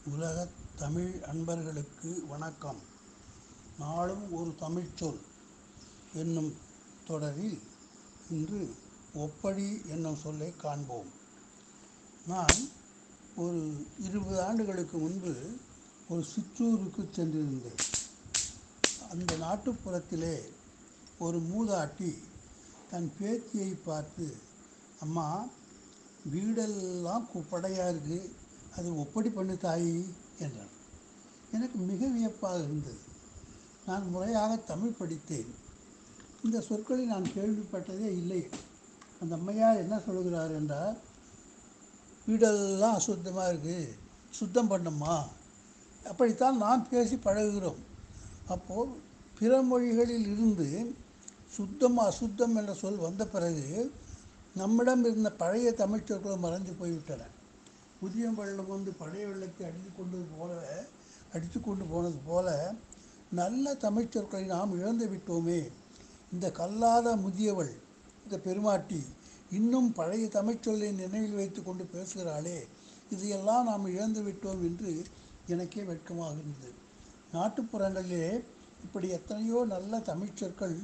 உலகத் தமிழ் அன்பர்களுக்கு வணக்கம் நாளும் ஒரு தமிழ்ச்சொல் என்னும் தொடரில் இன்று ஒப்படி என்னும் சொல்லை காண்போம் நான் ஒரு இருபது ஆண்டுகளுக்கு முன்பு ஒரு சிற்றூருக்கு சென்றிருந்தேன் அந்த நாட்டுப்புறத்திலே ஒரு மூதாட்டி தன் பேத்தியை பார்த்து அம்மா வீடெல்லாம் குப்படையாக இருக்குது அது ஒப்படி பண்ணு தாயி என்றார் எனக்கு மிக வியப்பாக இருந்தது நான் முறையாக தமிழ் படித்தேன் இந்த சொற்களை நான் கேள்விப்பட்டதே இல்லை அந்த அம்மையார் என்ன சொல்கிறார் என்றால் வீடெல்லாம் அசுத்தமாக இருக்குது சுத்தம் பண்ணம்மா அப்படித்தான் நாம் பேசி பழகுகிறோம் அப்போது பிற மொழிகளில் இருந்து சுத்தம் அசுத்தம் என்ற சொல் வந்த பிறகு நம்மிடம் இருந்த பழைய தமிழ் சொற்களும் மறைந்து போய்விட்டன புதிய வெள்ளம் வந்து பழைய வெள்ளத்தை அடித்து கொண்டது போல அடித்து கொண்டு போனது போல நல்ல தமிழ் சொற்களை நாம் இழந்து விட்டோமே இந்த கல்லாத முதியவள் இந்த பெருமாட்டி இன்னும் பழைய தமிழ் சொல்லை நினைவில் வைத்து கொண்டு பேசுகிறாளே இதையெல்லாம் நாம் இழந்து விட்டோம் என்று எனக்கே வெட்கமாக இருந்தது நாட்டுப்புறங்களிலே இப்படி எத்தனையோ நல்ல தமிழ் சொற்கள்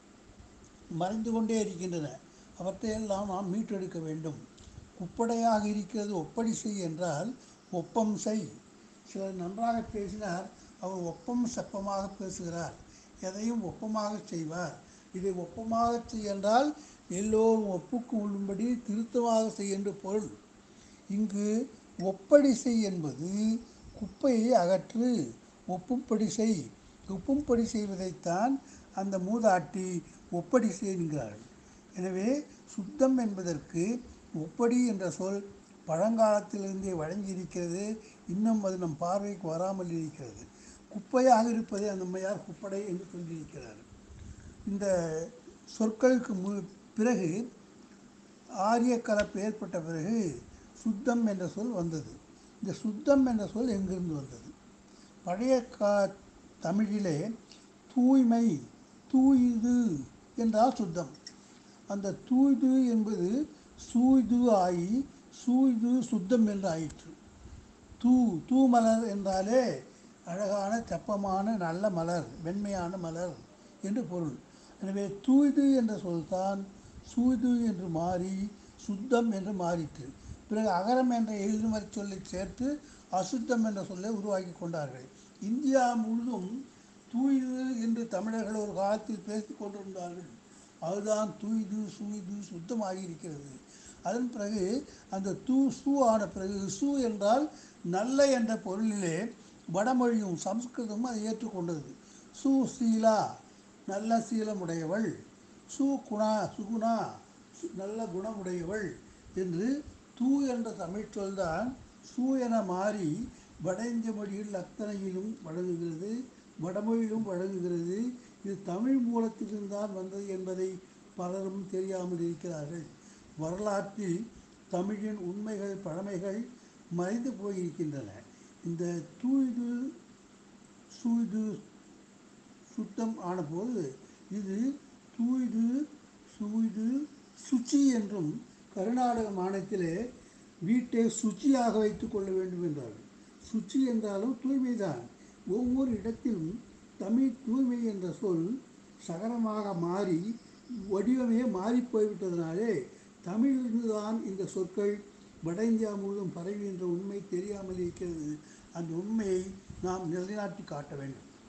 மறைந்து கொண்டே இருக்கின்றன அவற்றையெல்லாம் நாம் மீட்டெடுக்க வேண்டும் குப்படையாக இருக்கிறது ஒப்படி செய் என்றால் ஒப்பம் செய் சிலர் நன்றாக பேசினார் அவர் ஒப்பம் செப்பமாக பேசுகிறார் எதையும் ஒப்பமாக செய்வார் இதை ஒப்பமாக செய் என்றால் எல்லோரும் ஒப்புக்கு உள்ளும்படி திருத்தமாக செய் என்று பொருள் இங்கு ஒப்படி செய் என்பது குப்பையை அகற்று ஒப்பும்படி செய் ஒப்பும்படி செய்வதைத்தான் அந்த மூதாட்டி ஒப்படி செய்கிறார்கள் எனவே சுத்தம் என்பதற்கு ஒப்படி என்ற சொல் பழங்காலத்திலிருந்தே வழங்கியிருக்கிறது இன்னும் அது நம் பார்வைக்கு வராமல் இருக்கிறது குப்பையாக இருப்பதை அந்த அம்மையார் குப்படை என்று சொல்லியிருக்கிறார் இந்த சொற்களுக்கு மு பிறகு ஆரிய கலப்பு ஏற்பட்ட பிறகு சுத்தம் என்ற சொல் வந்தது இந்த சுத்தம் என்ற சொல் எங்கிருந்து வந்தது பழைய கா தமிழிலே தூய்மை தூய்து என்றால் சுத்தம் அந்த தூய்து என்பது சூய்து ஆகி சூய்து சுத்தம் என்று ஆயிற்று தூ தூமலர் என்றாலே அழகான தெப்பமான நல்ல மலர் வெண்மையான மலர் என்று பொருள் எனவே தூய்து என்ற சொல்தான் சூய்து என்று மாறி சுத்தம் என்று மாறிற்று பிறகு அகரம் என்ற எழுதுமறை சொல்லை சேர்த்து அசுத்தம் என்ற சொல்லை உருவாக்கி கொண்டார்கள் இந்தியா முழுதும் தூய்து என்று தமிழர்கள் ஒரு காலத்தில் பேசி கொண்டிருந்தார்கள் அதுதான் தூய்து சூய்து சுத்தமாகி இருக்கிறது அதன் பிறகு அந்த தூ சூ ஆன பிறகு சு என்றால் நல்ல என்ற பொருளிலே வடமொழியும் சம்ஸ்கிருதமும் அதை ஏற்றுக்கொண்டது சு சீலா நல்ல சீலமுடையவள் சு குணா சுகுணா நல்ல குணமுடையவள் என்று தூ என்ற தமிழ் சொல்தான் சூ என மாறி வட இந்திய மொழியில் அத்தனையிலும் வழங்குகிறது வடமொழியிலும் வழங்குகிறது இது தமிழ் மூலத்திலிருந்து தான் வந்தது என்பதை பலரும் தெரியாமல் இருக்கிறார்கள் வரலாற்றில் தமிழின் உண்மைகள் பழமைகள் மறைந்து போயிருக்கின்றன இந்த தூய்து சூய்து சுத்தம் ஆனபோது இது தூய்து சூய்து சுச்சி என்றும் கர்நாடக மாநிலத்திலே வீட்டை சுச்சியாக வைத்துக் கொள்ள வேண்டும் என்றார்கள் சுச்சி என்றாலும் தூய்மைதான் ஒவ்வொரு இடத்திலும் தமிழ் தூய்மை என்ற சொல் சகரமாக மாறி வடிவமே மாறி போய்விட்டதனாலே தமிழிலிருந்து தான் இந்த சொற்கள் வட இந்தியா முழுவதும் பரவி என்ற உண்மை தெரியாமல் இருக்கிறது அந்த உண்மையை நாம் நிலைநாட்டி காட்ட வேண்டும்